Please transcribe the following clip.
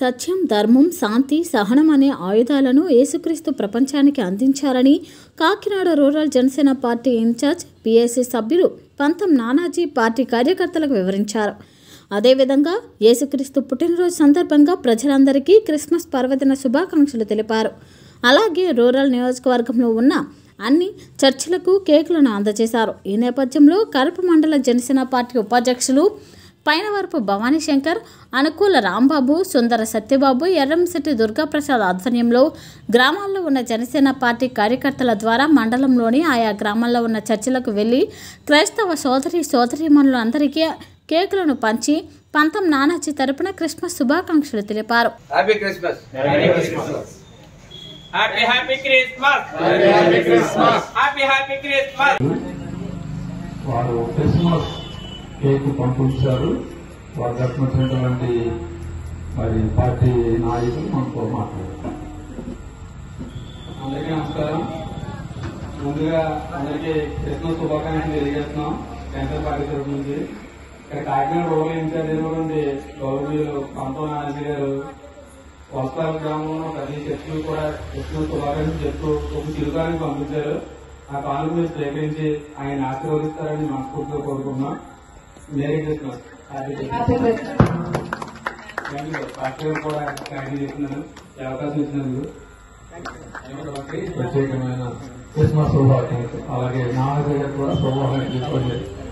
సత్యం ధర్మం శాంతి సహనం అనే ఆయుధాలను యేసుక్రీస్తు ప్రపంచానికి అందించారని Kakinada rural Janasena party incharge PSC సభ్యులు పంతం నానాజీ పార్టీ కార్యకర్తలకు వివరించారు అదేవిధంగా యేసుక్రీస్తు పుట్టినరోజు సందర్భంగా ప్రజలందరికీ క్రిస్మస్ పర్వదిన శుభాకాంక్షలు తెలిపారు అలాగే రూరల్ నియోజకవర్గంలో ఉన్న అన్ని చర్చిలకు కేకులను అందజేశారు ఈ నేపథ్యంలో కరప మండల జనసేన పార్టీ ఉపాధ్యక్షులు పైనవరపు భవానీ శంకర్ అనుకూల రాంబాబు సుందర సత్యబాబు ఎర్రంశెట్టి దుర్గాప్రసాద్ ఆధ్వర్యంలో గ్రామాల్లో ఉన్న జనసేన పార్టీ కార్యకర్తల ద్వారా మండలంలోని ఆయా గ్రామాల్లో ఉన్న చర్చిలకు వెళ్లి క్రైస్తవ సోదరి సోదరీమణులు అందరికీ కేకులను పంచి పంతం నానాజీ తరపున క్రిస్మస్ శుభాకాంక్షలు తెలిపారు happy Christmas happy happy Christmas happy Christmas happy happy Christmas వారు క్రిస్మస్ కేక్ పంపించారు వారు తరపునటువంటి మరి పార్టీ నాయకులు మనతో మాట్లాడారు అందరికీ నమస్కారం ముందుగా అందరికీ క్రిస్మస్ శుభాకాంక్షలు తెలియజేస్తున్నాం సెంట్రల్ పార్టీ తరఫు నుంచి ఇక్కడ కాకినాడ రూరల్ ఇన్ఛార్జ్ అయినటువంటి గౌరవీయులు పంతో నానాజీ గారు వస్తాల గ్రామంలో ప్రతి చర్చలు కూడా క్రిస్మస్ శుభాకాంక్షలు చెప్తూ ఒక చిరుకాన్ని పంపించారు ఆ కానుక మీరు స్వీకరించి ఆయన ఆశీర్వదిస్తారని మనస్ఫూర్తిగా కోరుకున్నాం merry Christmas happy Christmas thank you pastor గారు కూడా థ్యాంక్ యూ చెప్తున్నాను ఈ అవకాశం ఇచ్చినందుకు ప్రత్యేకమైన క్రిస్మస్ శుభాకాంక్షలు అలాగే నాగర్ గారు కూడా శుభాకాంక్షలు తీసుకోండి